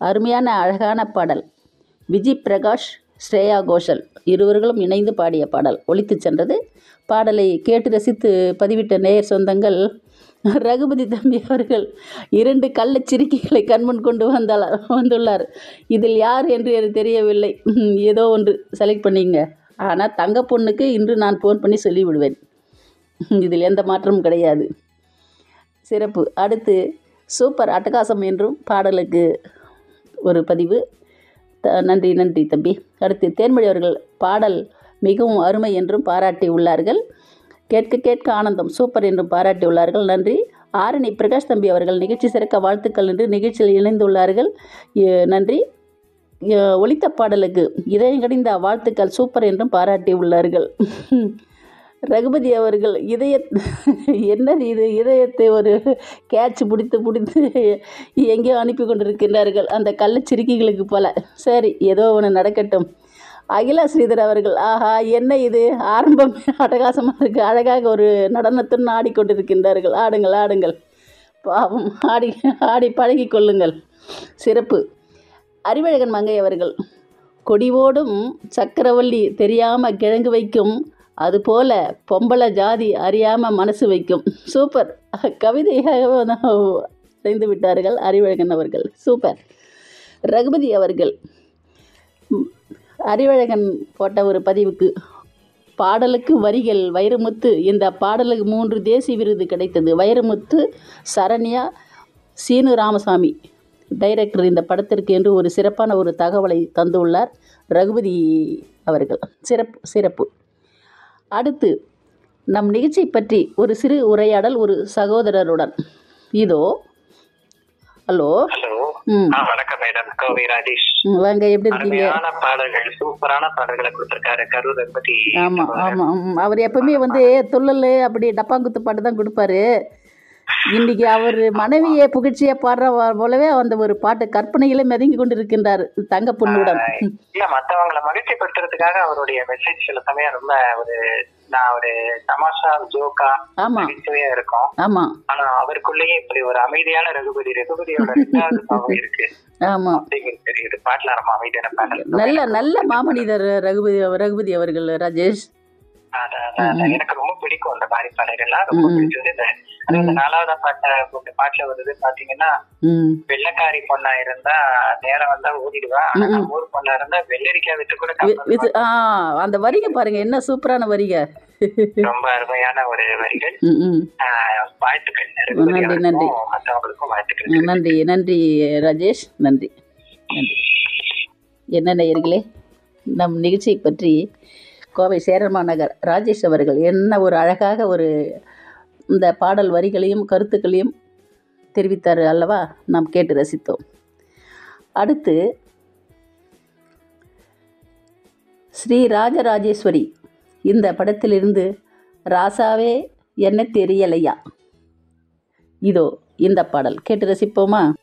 அருமையான அழகான பாடல் விஜி பிரகாஷ் ஸ்ரேயா கோஷல் இருவர்களும் இணைந்து பாடிய பாடல் ஒலித்துச் சென்றது பாடலை கேட்டு ரசித்து பதிவிட்ட நேயர் சொந்தங்கள் ரகுபதி தம்பி அவர்கள் இரண்டு கள்ளச் சிறுக்கிகளை கண்முன் கொண்டு வந்தால் வந்துள்ளார் இதில் யார் என்று எனக்கு தெரியவில்லை ம், ஏதோ ஒன்று செலக்ட் பண்ணிங்க ஆனால் தங்க பொண்ணுக்கு இன்று நான் ஃபோன் பண்ணி சொல்லிவிடுவேன் இதில் எந்த மாற்றமும் கிடையாது சிறப்பு அடுத்து சூப்பர் அட்டகாசம் என்றும் பாடலுக்கு ஒரு பதிவு த- நன்றி நன்றி தம்பி அடுத்து தேன்மொழி அவர்கள் பாடல் மிகவும் அருமை என்றும் பாராட்டி உள்ளார்கள் கேட்க கேட்க ஆனந்தம் சூப்பர் என்றும் பாராட்டி உள்ளார்கள் நன்றி ஆரணி பிரகாஷ் தம்பி அவர்கள் நிகழ்ச்சி சிறக்க வாழ்த்துக்கள் என்று நிகழ்ச்சியில் இணைந்துள்ளார்கள் எ- நன்றி எ- ஒலித்த பாடலுக்கு இதயங்கடிந்த வாழ்த்துக்கள் சூப்பர் என்றும் பாராட்டி உள்ளார்கள் ரகுபதி அவர்கள் இதய என்னது இது இதயத்தை ஒரு கேட்ச் பிடித்து பிடித்து எங்கேயோ அனுப்பி கொண்டிருக்கின்றார்கள் அந்த கள்ளச்சிறுக்கிகளுக்கு போல சரி ஏதோ ஒன்று நடக்கட்டும் அகிலா ஸ்ரீதர் அவர்கள் ஆஹா என்ன இது ஆரம்பம் அட்டகாசமாக இருக்குது அழகாக ஒரு நடனத்துடன் ஆடிக்கொண்டிருக்கின்றார்கள் ஆடுங்கள் ஆடுங்கள் பாவம் ஆடி ஆடி பழகி கொள்ளுங்கள் சிறப்பு அறிவழகன் மங்கை அவர்கள் கொடிவோடும் சக்கரவள்ளி தெரியாமல் கிழங்கு வைக்கும் அதுபோல பொம்பளை ஜாதி அறியாமல் மனசு வைக்கும் சூப்பர் கவிதையாக செய்து விட்டார்கள் அறிவழகன் அவர்கள் சூப்பர் ரகுபதி அவர்கள் ம், அறிவழகன் போட்ட ஒரு பதிவுக்கு பாடலுக்கு வரிகள் வைரமுத்து இந்த பாடலுக்கு மூன்று தேசிய விருது கிடைத்தது வைரமுத்து சரண்யா சீனு ராமசாமி டைரக்டர் இந்த படத்திற்கு என்று ஒரு சிறப்பான ஒரு தகவலை தந்துள்ளார் ரகுபதி அவர்கள் சிறப்பு சிறப்பு அடுத்து நம் நிகழ்ச்சியை பற்றி ஒரு சிறு உரையாடல் ஒரு சகோதரருடன் இதோ ஹலோ ஹலோ ம் ஆ, வணக்கம் மேடம் கோவை ராஜேஷ் ம், வாங்க எப்படி இருக்கீங்க அருமையான பாடல்கள் சூப்பரான பாடல்களை கொடுத்திருக்காரு கரூர் ரகுபதி ஆமாம் ஆமாம் ம், அவர் எப்பவுமே வந்து துள்ளல் அப்படி டப்பாங்குத்து பாட்டு தான் கொடுப்பாரு இன்னைக்கு அவர் மனைவியை புகழ்ச்சியை பாடுற வ- போலவே அந்த ஒரு பாட்டு கற்பனையிலே மிதங்கி கொண்டு இருக்கின்றார் தங்க பொண்ணுடன் இல்ல மத்தவங்களை மகிழ்ச்சி படுத்துறதுக்காக அவருடைய மெசேஜ் சில சமயம் ரொம்ப ஒரு நான் ஒரு தமாஷா ஜோக்கா ஆமாம் நகைச்சுவையா இருக்கும் ஆமாம் ஆனா அவருக்குள்ளேயே இப்படி ஒரு அமைதியான ரகுபதி ரகுபதியோட ரெண்டாவது பாவம் இருக்கு ஆமாம் அப்படிங்கிறது தெரியுது பாட்டுல ரொம்ப அமைதியான பாடல் நல்ல நல்ல மாமனிதர் ரகுபதி ரகுபதி அவர்கள் ராஜேஷ் அதான், அதான், அதான். எனக்கு ரொம்ப பிடிக்கும் அந்த மாதிரி பாடல்கள்லாம் ரொம்ப பிடிச்சது இந்த அது இந்த நாலாவது பாட்ட இந்த பாட்டுல வருது பாத்தீங்கன்னா ம் வெள்ளக்காரி பொண்ணா இருந்தா நேரம் வந்தா ஓடிடுவா ஆனா நம்ம ஊர் பொண்ணா இருந்தா வெள்ளரிக்காய் வித்து கூட வி- காப்பாத்துவா. வித்து ஆ அந்த வரிக பாருங்க என்ன சூப்பரான வரிக ரொம்ப அருமையான ஒரு வரிகள் ம் ம் ஆஹ் வாழ்த்துக்கள் நன்றி, நன்றி. ரகுபதியாருக்கும் மற்றவங்களுக்கும் வாழ்த்துக்கள் நன்றி நன்றி ராஜேஷ் நன்றி நன்றி என்ன நேயர்களே நம் நிகழ்ச்சியை பற்றி கோவை சேரமா நகர் ராஜேஷ் அவர்கள் என்ன ஒரு அழகாக ஒரு இந்த பாடல் வரிகளையும் கருத்துக்களையும் தெரிவித்தார் அல்லவா நாம் கேட்டு ரசித்தோம் அடுத்து ஸ்ரீ ராஜராஜேஸ்வரி இந்த படத்திலிருந்து ராசாவே என்ன தெரியலையா இதோ இந்த பாடல் கேட்டு ரசிப்போமா